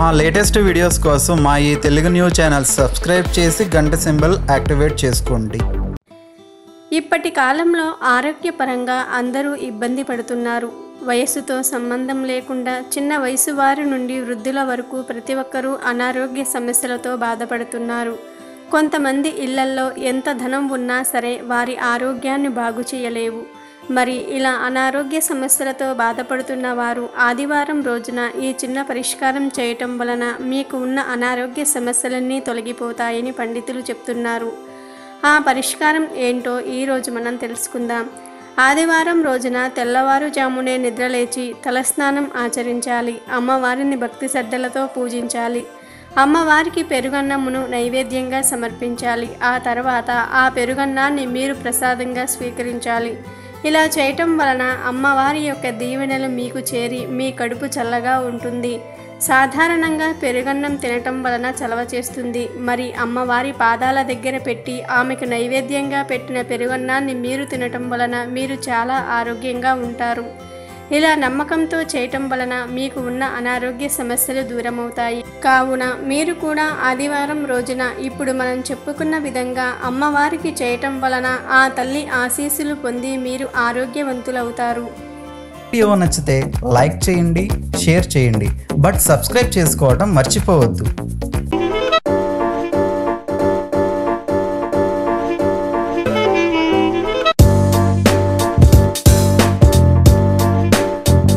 మా latest videos కోసం మా ఈ తెలుగు న్యూస్ ఛానల్ సబ్స్క్రైబ్ చేసి గంట సింబల్ యాక్టివేట్ చేసుకోండి ఇప్పటి కాలంలో ఆరోగ్యపరంగా అందరూ ఇబ్బంది పడుతున్నారు వయస్సుతో సంబంధం లేకుండా చిన్న వయసు వారి నుండి వృద్ధుల వరకు ప్రతి ఒక్కరూ అనారోగ్య సమస్యలతో బాధపడుతున్నారు కొంతమంది ఇళ్లల్లో ఎంత ధనం ఉన్నా సరే వారి ఆరోగ్యాన్ని బాగు చేయలేవు మరి ఇలా అనారోగ్య సమస్యలతో బాధపడుతున్న వారు ఆదివారం రోజున ఈ చిన్న పరిష్కారం చేయటం వలన మీకు ఉన్న అనారోగ్య సమస్యలన్నీ తొలగిపోతాయని పండితులు చెప్తున్నారు ఆ పరిష్కారం ఏంటో ఈరోజు మనం తెలుసుకుందాం ఆదివారం రోజున తెల్లవారుజామునే నిద్రలేచి తలస్నానం ఆచరించాలి అమ్మవారిని భక్తి శ్రద్ధలతో పూజించాలి అమ్మవారికి పెరుగన్నమును నైవేద్యంగా సమర్పించాలి ఆ తర్వాత ఆ పెరుగన్నాన్ని మీరు ప్రసాదంగా స్వీకరించాలి ఇలా చేయటం వలన అమ్మవారి యొక్క దీవెనలు మీకు చేరి మీ కడుపు చల్లగా ఉంటుంది సాధారణంగా పెరుగన్నం తినటం వలన చలవ చేస్తుంది మరి అమ్మవారి పాదాల దగ్గర పెట్టి ఆమెకు నైవేద్యంగా పెట్టిన పెరుగన్నాన్ని మీరు తినటం వలన మీరు చాలా ఆరోగ్యంగా ఉంటారు ఇలా నమ్మకంతో చేయటం వలన మీకు ఉన్న అనారోగ్య సమస్యలు దూరమవుతాయి కావున మీరు కూడా ఆదివారం రోజున ఇప్పుడు మనం చెప్పుకున్న విధంగా అమ్మవారికి చేయటం వలన ఆ తల్లి ఆశీస్సులు పొంది మీరు ఆరోగ్యవంతులవుతారు వీడియో నచ్చితే లైక్ చేయండి షేర్ చేయండి బట్ సబ్స్క్రైబ్ చేసుకోవడం మర్చిపోవద్దు